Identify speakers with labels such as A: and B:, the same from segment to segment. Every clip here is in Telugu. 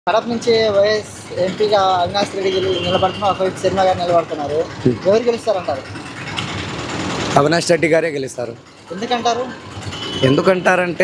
A: కడప నుంచి వైఎస్ ఎంపీగా అవినాష్ రెడ్డి గెలి- నిలబడుతున్నారు ఒకవైపు శర్మ గారు నిలబడుతున్నారు ఎవరు గెలుస్తారంటారు
B: అవినాష్ రెడ్డి గారే గెలుస్తారు
A: ఎందుకంటారు
B: ఎందుకంటారంటే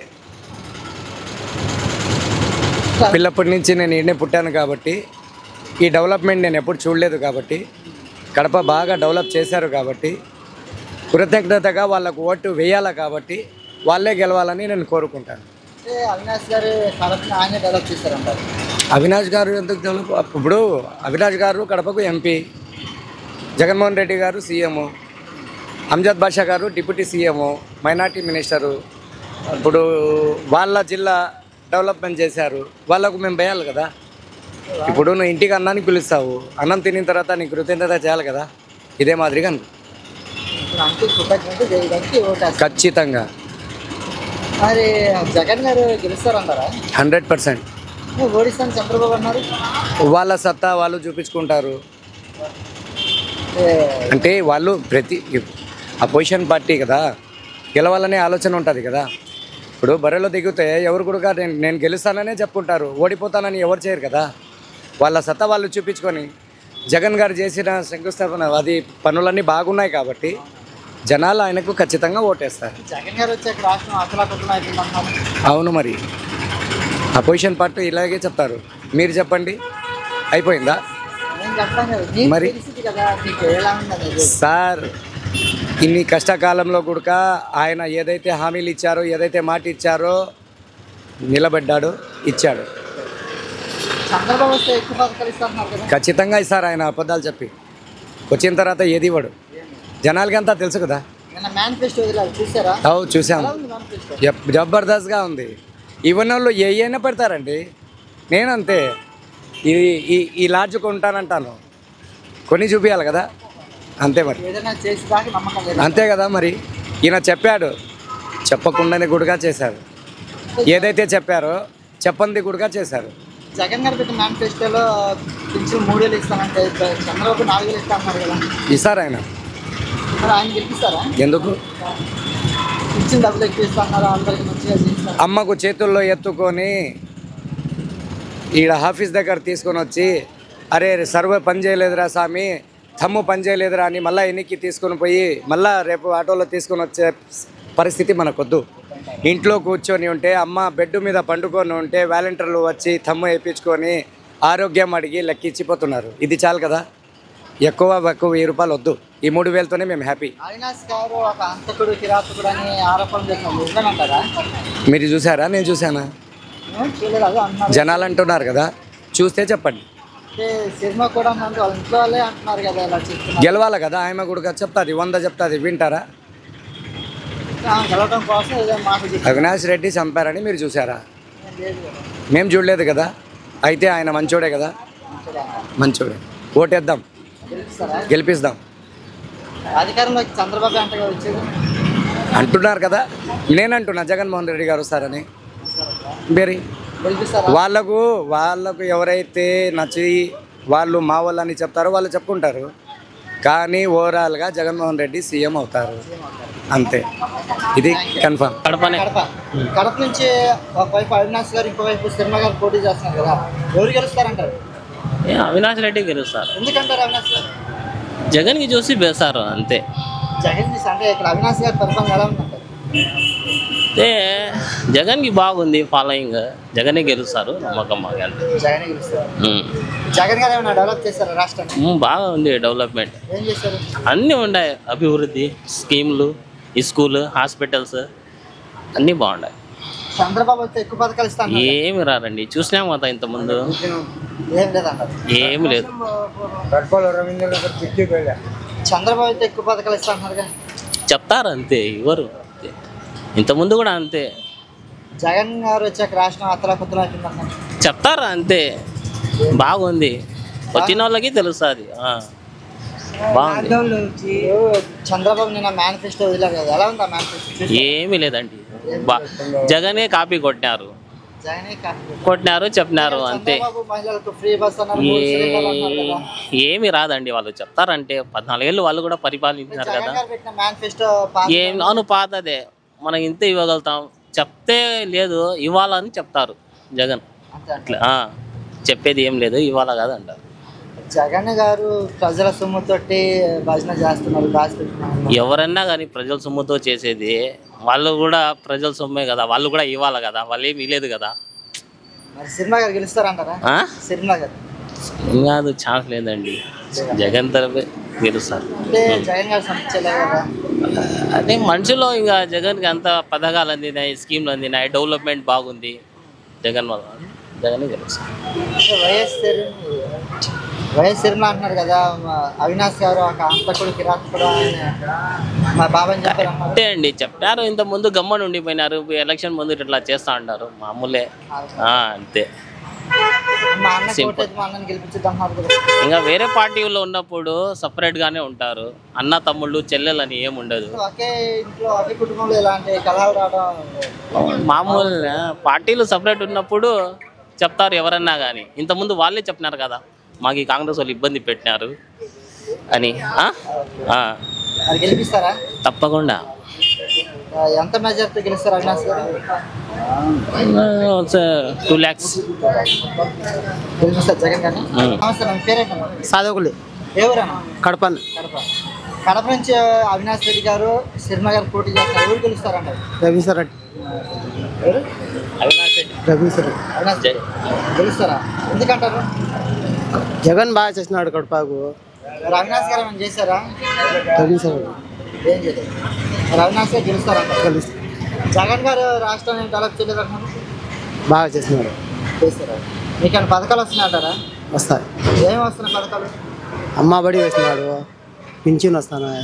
B: పిల్లప్పటి నుంచి నేను ఈడనే పుట్టాను కాబట్టి ఈ డెవలప్మెంట్ నేను ఎప్పుడు చూడలేదు కాబట్టి కడప బాగా డెవలప్ చేశారు కాబట్టి కృతజ్ఞతగా వాళ్ళకు ఓటు వేయాలి కాబట్టి వాళ్ళే గెలవాలని నేను కోరుకుంటాను
A: అంటే అవినాష్ గారు కడపని ఆయనే డెవలప్ చేస్తారంటారు
B: అవినాష్ గారు ఎందుకు డెవలప్ ఇప్పుడు అవినాష్ గారు కడపకు ఎంపీ జగన్మోహన్ రెడ్డి గారు సీఎం అంజద్ బాషా గారు డిప్యూటీ సీఎం మైనార్టీ మినిస్టరు ఇప్పుడు వాళ్ళ జిల్లా డెవలప్మెంట్ చేశారు వాళ్ళకు మేము వేయాలి కదా ఇప్పుడు నువ్వు ఇంటికి అన్నానికి పిలుస్తావు అన్నం తినిన తర్వాత నీకు కృతజ్ఞత చేయాలి కదా ఇదే మాదిరిగా అనుకో.
A: ఇప్పుడు అంతే కృతజ్ఞత చేయడానికి ఓటేస్తారు
B: ఖచ్చితంగా
A: మరి జగన్ గారు గెలుస్తారంటారా
B: హండ్రెడ్ పర్సెంట్
A: ఏ, ఓడిస్తాను చంద్రబాబు అన్నారు
B: వాళ్ళ సత్తా వాళ్ళు చూపించుకుంటారు
A: ఏ,
B: అంటే వాళ్ళు ప్రతి అపోజిషన్ పార్టీ కదా గెలవాలనే ఆలోచన ఉంటుంది కదా ఇప్పుడు బరిలో దిగితే ఎవరు కూడా నేను నేను గెలుస్తాననే చెప్పుకుంటారు ఓడిపోతానని ఎవరు చేయరు కదా వాళ్ళ సత్తా వాళ్ళు చూపించుకొని జగన్ గారు చేసిన శంకుస్థాపన అది పనులన్నీ బాగున్నాయి కాబట్టి జనాలు ఆయనకు ఖచ్చితంగా ఓటేస్తారు
A: జగన్ గారు వచ్చాక రాష్ట్రం అసలు అయిపోయిందంటున్నారు
B: అవును మరి అపోజిషన్ పార్టీ ఇలాగే చెప్తారు మీరు చెప్పండి అయిపోయిందా
A: నేను చెప్తాను కదా మీకు
B: మరి?
A: తెలిసింది కదా మీకు ఎలా ఉన్నది అది?
B: సార్ ఇన్ని కష్టకాలంలో కూడా ఆయన ఏదైతే హామీలు ఇచ్చారో ఏదైతే మాట ఇచ్చారో నిలబడ్డాడు ఇచ్చాడు
A: చంద్రబాబు వస్తే ఎక్కువ పథకాలు ఇస్తున్నారు కదా
B: ఖచ్చితంగా ఇస్తారు ఆయన అబద్ధాలు చెప్పి వచ్చిన తర్వాత ఏది ఇవ్వడు జనాలకి అంతా తెలుసు కదా
A: నిన్న మేనిఫెస్టో వదిలేదు చూసారా
B: అవు చూసాం
A: ఎలా ఉంది మేనిఫెస్టో
B: జబ్- జబర్దస్త్గా ఉంది ఇవన్న వాళ్ళు ఏ అయినా పెడతారండి నేనంతే ఇది ఈ ఈ లాడ్జ్ కొంటానంటాను కొని చూపించాలి కదా అంతే మరి
A: ఏదైనా చేసి దాకా నమ్మకం లేదు
B: అంతే కదా మరి ఈయన చెప్పాడు చెప్పకుండానే గుడిగా చేశారు ఏదైతే చెప్పారో చెప్పంది గుడిగా చేశారు
A: జగన్ గారు పెట్టిన మేనిఫెస్టోలో పింఛన్ మూడు వేలు ఇస్తానంటే చంద్రబాబు నాలుగు వేలు ఇస్తా అన్నారు కదా
B: ఇస్తారు ఆయన
A: మరి ఆయన గెలిపిస్తారా
B: ఎందుకు
A: పింఛన్ డబ్బులు ఎక్కువ ఇస్తా అన్నారు అందరికి మంచిగా చేస్తారు
B: అమ్మకు చేతుల్లో ఎత్తుకొని ఈడ ఆఫీస్ దగ్గర తీసుకొని వచ్చి అరే సర్వే పని చేయలేదురా స్వామి తమ్ము పని చేయలేదురా అని మళ్ళీ ఎన్నికి తీసుకొని పోయి మళ్ళా రేపు ఆటోలో తీసుకొని వచ్చే పరిస్థితి మనకొద్దు ఇంట్లో కూర్చొని ఉంటే అమ్మ బెడ్ మీద పండుకొని ఉంటే వాలంటీర్లు వచ్చి తమ్ము వేయించుకొని ఆరోగ్యం అడిగి లెక్కిచ్చిపోతున్నారు ఇది చాలు కదా ఎక్కువ ఎక్కువ వెయ్యి రూపాయలు వద్దు ఈ మూడు వేలతోనే మేము హ్యాపీ
A: అవినాష్ గారు ఒక హంతకుడు కిరాతకుడు అని ఆరోపణలు చేసిన నిజమేనంటారా
B: మీరు చూసారా నేను చూసానా
A: ఏం చూడలేదు అదే అన్నారు
B: జనాలు అంటున్నారు కదా చూస్తే చెప్పండి
A: అంటే సినిమా కూడా మంది వాళ్ళ ఇంట్లో వాళ్ళే అంటున్నారు కదా ఇలా చెప్తున్నారు
B: గెలవాలి కదా ఆమె కూడా చెప్తాది వంద చెప్తాది వింటారా
A: ఆ, గెలవడం కోసం ఏదో మాట చెప్పి
B: అవినాష్ రెడ్డి చంపారని మీరు చూసారా
A: లేదు కదా
B: మేము చూడలేదు కదా అయితే ఆయన మంచోడే కదా
A: మంచిగా.
B: మంచోడే ఓటేద్దాం
A: గెలిపిస్తారా
B: గెలిపిస్తాం
A: అధికారంలోకి చంద్రబాబు అంటే కదా వచ్చేది
B: అంటున్నారు కదా నేనంటున్నా జగన్మోహన్ రెడ్డి గారు వస్తారని బేరీ
A: గెలిపిస్తారా
B: వాళ్ళకు వాళ్ళకు ఎవరైతే నచ్చి వాళ్ళు మా వాళ్ళని చెప్తారో వాళ్ళు చెప్పుకుంటారు కానీ ఓవరాల్గా జగన్మోహన్ రెడ్డి సీఎం అవుతారు అంతే ఇది కన్ఫర్మ్
C: కడపనే
A: కడప కడప నుంచి ఒకవైపు అవినాష్ గారు ఇంకోవైపు శర్మ గారు పోటీ చేస్తున్నారు కదా ఎవరు గెలుస్తారంటారు
C: ఏ, అవినాష్ రెడ్డి గెలుస్తారు
A: ఎందుకంటారు అవినాష్ గారు
C: జగన్కి చూసి బేసారు అంతే
A: జగన్ చూసి అంటే ఇక్కడ అవినాష్ గారి పరిపాలన ఎలా ఉందంటారు
C: అంటే జగన్కి బాగుంది ఫాలోయింగ్ జగనే గెలుస్తారు నమ్మకం మాకు అంతే
A: జగన్ గెలుస్తారు
C: ఉమ్.
A: జగన్ గారు ఏమైనా డెవలప్ చేశారు రాష్ట్రాన్ని
C: ఉమ్, బాగా ఉంది డెవలప్మెంట్
A: ఏం చేశారు
C: అన్నీ ఉన్నాయి అభివృద్ధి స్కీములు ఈ స్కూల్ హాస్పిటల్స్ అన్నీ బాగున్నాయి
A: చంద్రబాబు అయితే ఎక్కువ పథకాలు ఇస్తాను
C: ఏమి రారండి చూసినాం కదా ఇంతకుముందు
A: ఏం లేదంటారు
C: ఏమి లేదు
A: చంద్రబాబు అయితే ఎక్కువ పథకాలు ఇస్తా అంటున్నారు
C: చెప్తారు అంతే ఇవ్వరు అంతే ఇంతకుముందు కూడా అంతే
A: జగన్ గారు వచ్చాక రాష్ట్రం అత్తలా అవుతుందన్నారు
C: చెప్తారు అంతే బాగుంది వచ్చిన వాళ్ళకి తెలుస్తుంది బాగుంది
A: చంద్రబాబు నిన్న మేనిఫెస్టో వదిలేదు కదా ఎలా ఉంది ఆ మేనిఫెస్టో
C: ఏమీ లేదండి బా జగనే కాపీ కొట్టినారు
A: జగనే కాదు
C: కొట్టినారు చెప్పినారు అంతే
A: చంద్రబాబు మహిళలకు ఫ్రీ బస్ అన్నారు మూడు సిలిండర్లు అన్నారు కదా
C: ఏమి రాదండి వాళ్ళు చెప్తారంటే పద్నాలుగేళ్ళు వాళ్ళు కూడా పరిపాలించినారు కదా
A: జగన్ గారు పెట్టిన మేనిఫెస్టో పాస్
C: ఏం అవును పాతదే మనం ఇంతే ఇవ్వగలుగుతాం చెప్తే లేదు ఇవ్వాలని చెప్తారు జగన్
A: అంతే అంట
C: అట్లా ఆ. చెప్పేది ఏం లేదు ఇవాళ కాదు అంటారు
A: జగన్ గారు ప్రజల సొమ్ముతోటి భజన చేస్తున్నారు దాచిపెట్టుకున్నారు
C: ఎవరన్నా కానీ ప్రజల సొమ్ముతో చేసేది వాళ్ళు కూడా ప్రజల సొమ్మే కదా వాళ్ళు కూడా ఇవ్వాలి కదా వాళ్ళు ఏమి ఇవ్వలేదు కదా
A: మరి సినిమా గారు గెలుస్తారంటారా
C: ఆ?
A: సినిమా గారు
C: ఇంకా అది ఛాన్స్ లేదండి జగన్ తరఫే గెలుస్తారు
A: అంటే జగన్ గారు సంపించలేదు కదా
C: అదే మనుషులో ఇంకా జగన్కి అంత పథకాలు అందినాయి స్కీమ్లు అందినాయి డెవలప్మెంట్ బాగుంది జగన్ వల్ల జగనే గెలుస్తారు
A: అంటే వైఎస్ సిరి- వైఎస్ సినిమా అంటున్నారు కదా మా అవినాష్ గారు ఒక అంతకుడు కిరాతకుడు అని మా బాబాయ్ చెప్పారు అన్నారు
C: అంతే అండి చెప్పారు ఇంత ముందు గమ్మని ఉండిపోయినారు ఎలక్షన్ ముందు ఇట్లా చేస్తా అంటారు మామూలే ఆ, అంతే
A: మా అన్న
C: Simple.
A: కోటేది మా అన్నని గెలిపించద్దు అంటున్నారు కదా
C: ఇంకా వేరే పార్టీలో ఉన్నప్పుడు సపరేట్ గానే ఉంటారు అన్న తమ్ముళ్ళు చెల్లెలని ఏం ఉండదు
A: ఒకే ఇంట్లో ఒకే కుటుంబంలో ఇలాంటి కలహాలు రావడం
C: మామూలు పార్టీలు సపరేట్ ఉన్నప్పుడు చెప్తారు ఎవరన్నా కానీ ఇంతకుముందు వాళ్ళే చెప్పినారు కదా మాకు ఈ కాంగ్రెస్ వాళ్ళు ఇబ్బంది పెట్టినారు అని ఆ? ఆ,
A: అది గెలిపిస్తారా
C: తప్పకుండా
A: ఆ, ఎంత మెజార్టీ గెలుస్తారు అవినాష్ గారు
C: టూ ల్యాక్స్
A: గెలిపిస్తారు జగన్ గారిని
C: మ్మ్.
A: నమస్తే మీ పేరేంటమ్మా
D: సాధకులు
A: ఎవరన్నా
D: కడపన్
A: కడప కడప నుంచి అవినాష్ రెడ్డి గారు శర్మ గారు పోటీ చేస్తారు ఎవరు గెలుస్తారంటారు
D: రవీంద్ర రెడ్డి
A: ఎవరు
C: అవినాష్ రెడ్డి
D: రవీంద్ర రెడ్డి
A: అవినాష్
C: జై.
A: గెలుస్తారా ఎందుకంటారు
D: జగన్ బాగా చేసినాడు కడపకు
A: మరి అవినాష్ గారు ఏమైనా చేశారా
D: రవీంద్ర రెడ్డి
A: ఏం చేయలేదు మరి అవినాష్ గారు గెలుస్తారంటారు
D: గెలుస్తాడు.
A: జగన్ గారు రాష్ట్రాన్ని డెవలప్ చేయలేదు అంటున్నారు
D: బాగా చేసినాడు
A: చేస్తారా మీకు ఏమైనా పథకాలు వస్తున్నాయంటారా
D: వస్తాయి
A: ఏం వస్తున్నాయి పథకాలు
D: అమ్మ బడి వేసినాడు పింఛన్ వస్తున్నాయి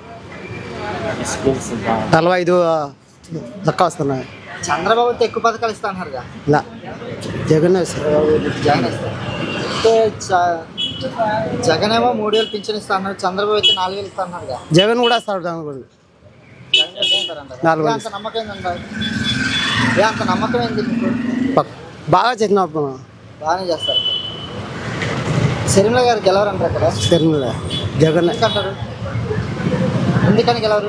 D: నలభై ఐదు లెక్క వస్తున్నాయి
A: చంద్రబాబుతో ఎక్కువ పథకాలు ఇస్తా అన్నారుగా
D: ఇలా జగన్ వేస్తాడు
A: జగన్ ఇస్తారు అంటే చ- జగన్ ఏమో మూడు వేలు పింఛన్ ఇస్తా అన్నారు చంద్రబాబు అయితే నాలుగు వేలు ఇస్తా అన్నారుగా
D: జగన్ కూడా వస్తాడు దాని కూడా
A: జగన్ కూడా ఇస్తారంటారా?
D: నాలుగు
A: ఏ
D: వేలు
A: అంత నమ్మకం ఏందంటారు ఏ అంత నమ్మకం ఏంది మీకు
D: పక్- బాగా చేసినప్పుడు
A: బాగానే చేస్తారు సిరిమల గారు గెలవరంటారు అక్కడ
D: తిరుమల జగన్
A: ఎందుకంటారు ఎందుకని గెలవరు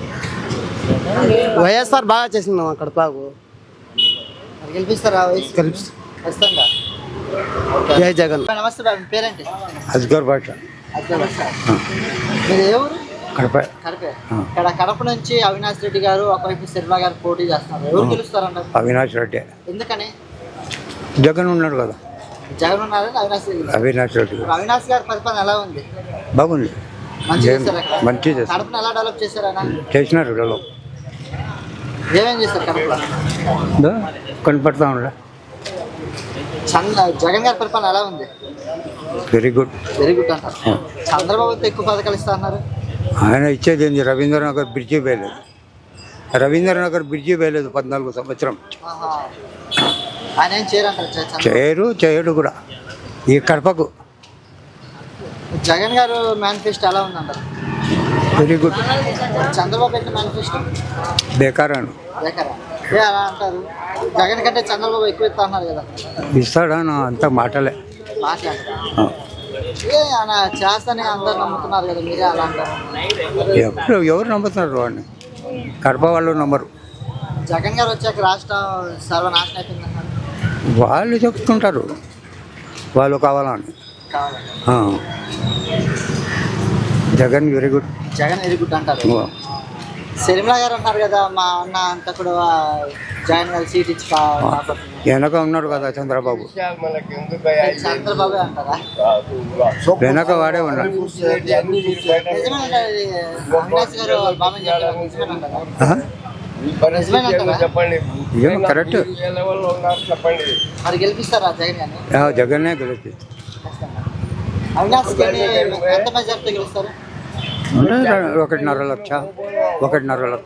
D: వైఎస్ఆర్ బాగా చేసింది మా కడపకు
A: మరి గెలిపిస్తారా వయసు
D: గెలిపి
A: ఖచ్చితంగా
D: జై జగన్
A: నమస్తే బాబు మీ పేరేంటి
B: అస్గర్ భాష
A: అదే బస్సా. మీరు ఏ ఊరు
B: కడప
A: కడపే ఇక్కడ కడప నుంచి అవినాష్ రెడ్డి గారు ఒకవైపు శర్మ గారు పోటీ చేస్తున్నారు ఎవరు గెలుస్తారంటారు
B: అవినాష్ రెడ్డి
A: ఎందుకని
B: జగన్ ఉన్నాడు కదా
A: జగన్ ఉన్నారని అవినాష్ రెడ్డి గారు.
B: అవినాష్ రెడ్డి
A: ఇప్పుడు అవినాష్ గారి పరిపాలన ఎలా ఉంది
B: బాగుంది
A: మంచి
B: జగన్
A: చేశారు అక్కడ
B: మంచి చేశారు
A: కడపను ఎలా డెవలప్ చేశారన్న
B: చేసినారు డెవలప్
A: ఏమేం చేశారు కడపలో
B: కనపడతా ఉండ
A: చంద్ర జగన్ గారి పరిపాలన ఎలా ఉంది
B: వెరీ గుడ్
A: వెరీ గుడ్ అంటారు చంద్రబాబుతో ఎక్కువ పథకాలు ఇస్తా అన్నారు
B: ఆయన ఇచ్చేది ఏంది రవీంద్రనగర్ బ్రిడ్జి వేయలేదు రవీంద్రనగర్ బ్రిడ్జి వేయలేదు పద్నాలుగు సంవత్సరం
A: ఆహా. ఆయన ఏం చేయరంటారు చ- చంద్ర-
B: చేయరు చేయడు కూడా ఈ కడపకు
A: జగన్ గారు మేనిఫెస్టో ఎలా ఉందంటారు
B: వెరీ గుడ్
A: చంద్రబాబు పెట్టిన మేనిఫెస్టో
B: బేకారాను
A: బేకరా ఏ అలా అంటారు జగన్ కంటే చంద్రబాబు ఎక్కువ ఇస్తా అన్నారు కదా
B: ఇస్తాడా నా అంత మాటలే
A: మాట్లాడతారు
B: ఆ.
A: ఏ ఆయన చేస్తానే అందరు నమ్ముతున్నారు కదా మీరే అలా అంటారు
B: ఎప్పుడు ఎవరు నమ్ముతున్నారు వాడిని కడప వాళ్ళు నమ్మరు
A: జగన్ గారు వచ్చాక రాష్ట్రం సర్వనాశనం అయిపోయింది అన్నారు
B: వాళ్ళు చెప్తుంటారు వాళ్ళు కావాలని
A: కావాలని
B: ఆ. Jagan very good
A: Jagan very good అంటారు శర్మిల గారు అన్నారు కదా మా అన్న అంతా కూడా జగన్ గారు సీట్ ఇచ్చి కా- కాపాడుతున్నారు.
B: వెనక ఉన్నాడు కదా చంద్రబాబు
A: చంద్రబాబు అంటారా
B: వెనక వాడే ఉన్నాడు
A: నిజమేనంటారా ఇది? అవినాష్ గారు వాళ్ళ బాబాయ్ చెప్పారు నిజమేనంటారా
B: ఆ?
A: నిజమేనంటారా
B: ఏం కరెక్ట్
A: మరి గెలిపిస్తారా జగన్ గారిని
B: ఆ, జగన్నే గెలిచి
A: అవినాష్ గారిని ఎంత మెజార్టీ గెలుస్తారు
B: అంటే ఒకటిన్నర లక్ష ఒకటిన్నర లక్ష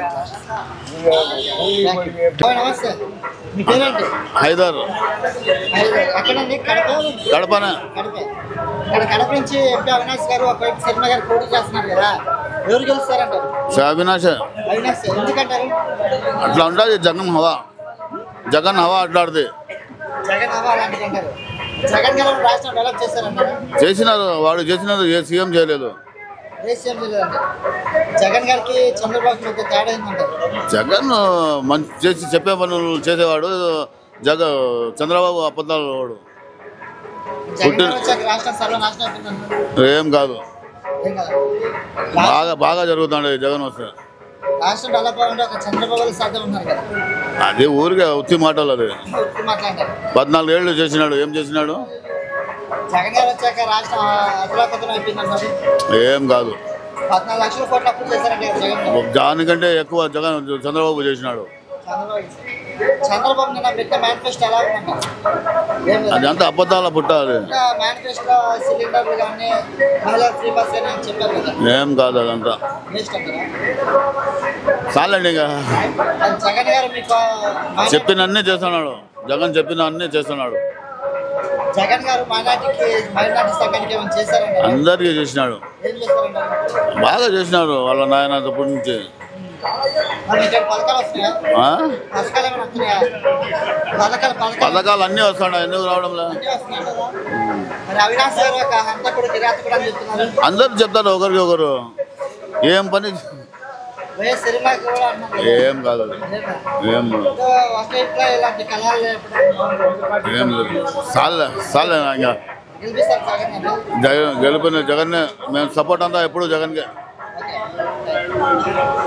A: ఓ, నమస్తే మీ పేరేంటి
E: హైదర్
A: ఐదు. ఎక్కడండి కడప
E: కడపన
A: కడపే ఇక్కడ కడప నుంచి ఎంపీ అవినాష్ గారు ఒకవైపు శర్మ గారు పోటీ చేస్తున్నారు కదా ఎవరు గెలుస్తారంటారు
E: అవినాష్
A: అవినాష్ ఎందుకంటారు
E: అట్లా ఉంటుంది జగన్ హవా జగన్ హవా అట్లాడుతుంది
A: జగన్ హవా అలాంటిది అంటారు జగన్ గారు రాష్ట్రం డెవలప్ చేస్తారంటారు
E: చేసినారు వాడు చేసినారు ఏ సీఎం చేయలేదు
A: దేశం లేదంటారు జగన్ గారికి చంద్రబాబు మధ్య తేడా ఏంటంటారు
E: జగన్ మంచి చేసి చెప్పే పనులు చేసేవాడు జగ చంద్రబాబు అబద్ధాలు వాడు
A: జగన్
E: పుట్టిన
A: గారు వచ్చాక రాష్ట్రం సర్వనాశనం అయిపోయింది
E: ఏం కాదు
A: ఏం కదా
E: బాగా బాగా జరుగుతుంది జగన్ వస్తే
A: రాష్ట్రం డెవలప్ అవ్వాలంటే ఒక చంద్రబాబు సాధ్యం ఉన్నారు కదా
E: అది ఊరికే ఉత్తి మాటలు అది
A: ఉత్తి మాట్లాడారు
E: పద్నాలుగు ఏళ్ళు చేసినాడు ఏం చేసినాడు
A: జగన్ గారు వచ్చాక రాష్ట్రం అదలాపతనం అయిపోయింది అన్నారు
E: ఏం కాదు
A: పద్నాలుగు లక్షల కోట్ల అప్పులు చేశారంటే జగన్ గారు
E: దానికంటే ఎక్కువ జగన్ చంద్రబాబు చేసినాడు
A: చంద్రబాబు చంద్రబాబు నిన్న పెట్టిన మేనిఫెస్టో ఎలా ఉందంటారు ఏం లేదు.
E: అది అంతా అబద్ధాల పుట్ట అది
A: ఇంకా మేనిఫెస్టో సిలిండర్లు కానీ మహిళా ఫ్రీ బస్ అని అని చెప్పారు కదా
E: ఏం కాదు అదంతా
A: వేస్ట్ అంటారా
E: చాలండి ఇంకా
A: అది జగన్ గారు మీకు మైనార్టీ-
E: చెప్పిన అన్నీ చేస్తున్నాడు జగన్ చెప్పిన అన్నీ చేస్తున్నాడు
A: జగన్ గారు మైనార్టీకి మైనార్టీ సంఘానికి ఏమైనా చేశారంటారా
E: అందరికీ చేసినాడు
A: ఏం చేశారంటారు
E: బాగా చేసినాడు వాళ్ళ నాయన అప్పటి నుంచి
A: మరి ఇక్కడ పథకాలు వస్తున్నాయా
E: ఆ?
A: పథకాలు ఏమైనా వస్తున్నాయా పథకాలు పథకాలు
E: పథకాలు అన్నీ వస్తున్నాయి ఎందుకు రావడంలే
A: అన్నీ వస్తున్నాయి కదా మరి అవినాష్ గారు ఒక హంతకుడు కిరాతకుడు అని చెప్తున్నారు
E: అందరు చెప్తారు ఒకరికి ఒకరు ఏం పని
A: వైఎస్ సిరిమాకి కూడా అన్నారు కదా.
E: ఏం కాదు అది.
A: లేదా?
E: ఏం
A: ఏదో ఒక ఇంట్లో ఇలాంటి కళాలు లేపడం
E: ఏం లేదు చాలే చాలే ఇంకా
A: గెలిపిస్తారు జగన్ గారు
E: జగన్ గెలిపిన జగన్నే మేము సపోర్ట్ అంతా ఎప్పుడు జగన్కే
A: ఓకే